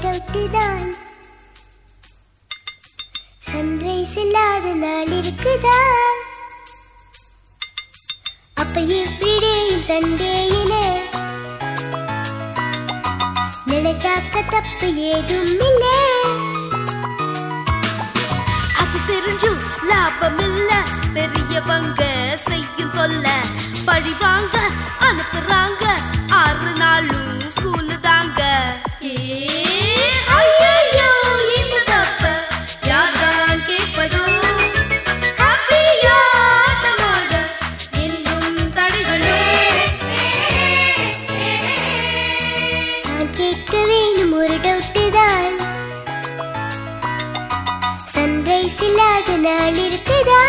Doubt தான் sunrise இல்லாத நாள் இருக்குதா அப்ப எவ்ரிடேயும் சண்டே என நினைச்சாக்க தப்பு ஏதும் இல்லை அது தெரிஞ்சும் லாபம் இல்ல பெரியவங்க செய்யும் தொல்ல பழி வாங்க அனுப்புறாங்க ஆறு நாளும் ஸ்கூலு தாங்க ஏ, ஐயையோ, இந்த தப்ப யார்தான் கேட்பதோ? ஹாப்பியா ஆட்டமாட இன்னும் தடைகளோ? நான் கேட்க வேணும் ஒரு டவுட்டு தான் சன்ரைஸ் இல்லாத நாள் இருக்குதா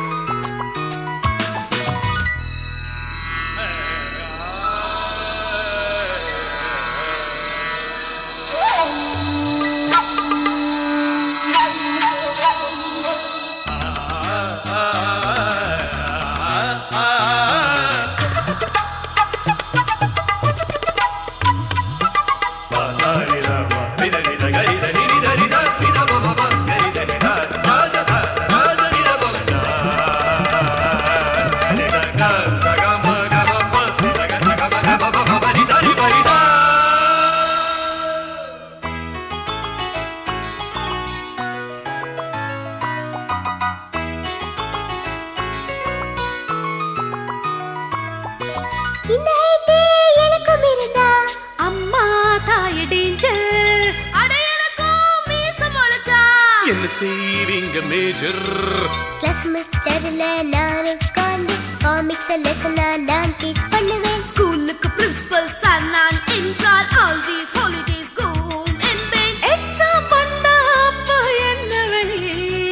இந்த ஐடியா எனக்கும் இருந்தா அம்மா தாய டேஞ்சர் அட எனக்கும் மீச முளைச்சா என்ன செய்வீங்க மேஜர் கிளாஸ் மிஸ்டர்ல நான் உட்கார்ந்து காமிக்ஸ் லெசனா நான் டீச் பண்ணுவேன் ஸ்கூலுக்கு பிரின்சிபல் சார் நான் என்றால் all these holidays go home என்பேன் எக்ஸாம் வந்தா அப்போ என்ன வழி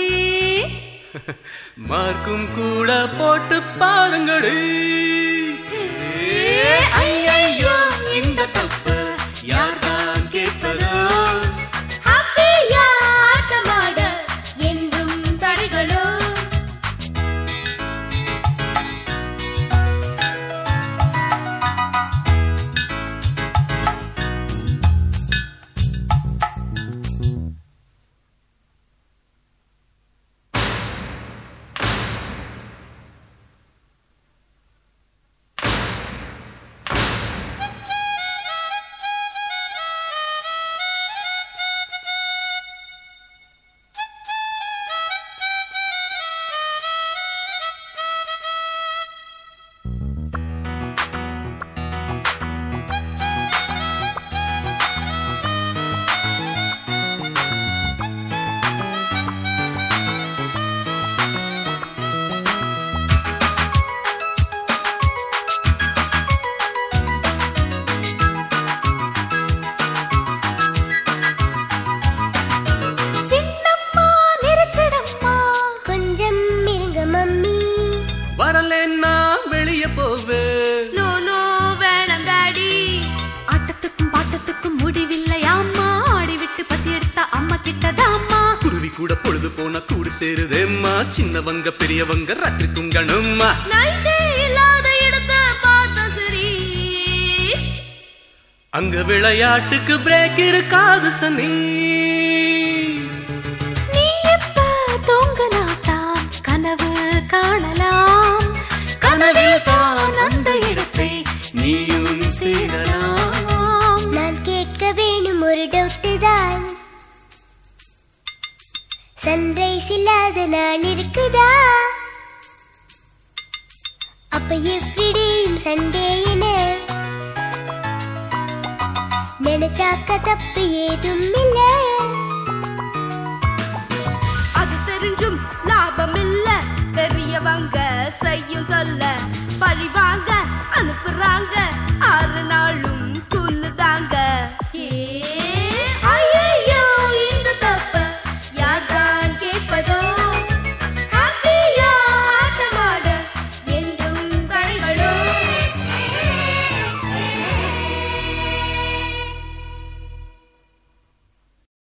மார்க்கும் கூட போட்டு பாருங்கடி ஐயையோ இந்த தப்பு யார்தான் கேட்பதோ ஹாப்பியா ஆட்டமாட என்றும் தடைகளோ சின்னம்மா நிறுத்திடம்மா கொஞ்சம் இருங்க மம்மி வரலன்னா வெளியே போவேன் நோ நோ வேணாம் டாடி ஆட்டத்துக்கும் பாட்டத்துக்கும் முடிவில்லையாம்மா ஆடிவிட்டு பசி எடுத்தா அம்மா கிட்டதாம்மா குருவி கூட பொழுது போனா கூடு சேருதேம்மா சின்னவங்க பெரியவங்க ராத்திரி தூங்கணும்மா நைட்டே இல்லாத இடத்த பார்த்த சரி அங்க விளையாட்டுக்கு பிரேக் இருக்காது சனி நீ எப்ப தூங்கனாதான் கனவு காணலாம் கனவில் தான் அந்த இடத்தை நீயும் சேரலாம் நான் கேட்க வேணும் ஒரு டவுட்டு தான் சன்ரைஸ் இல்லாத நாள் இருக்குதா அப்ப எவ்ரிடேயும் சண்டே என நினைச்சாக்க தப்பு ஏதும் இல்லை அது தெரிஞ்சும் லாபம் இல்ல பெரியவங்க செய்யும் தொல்ல பழி வாங்க அனுப்புறாங்க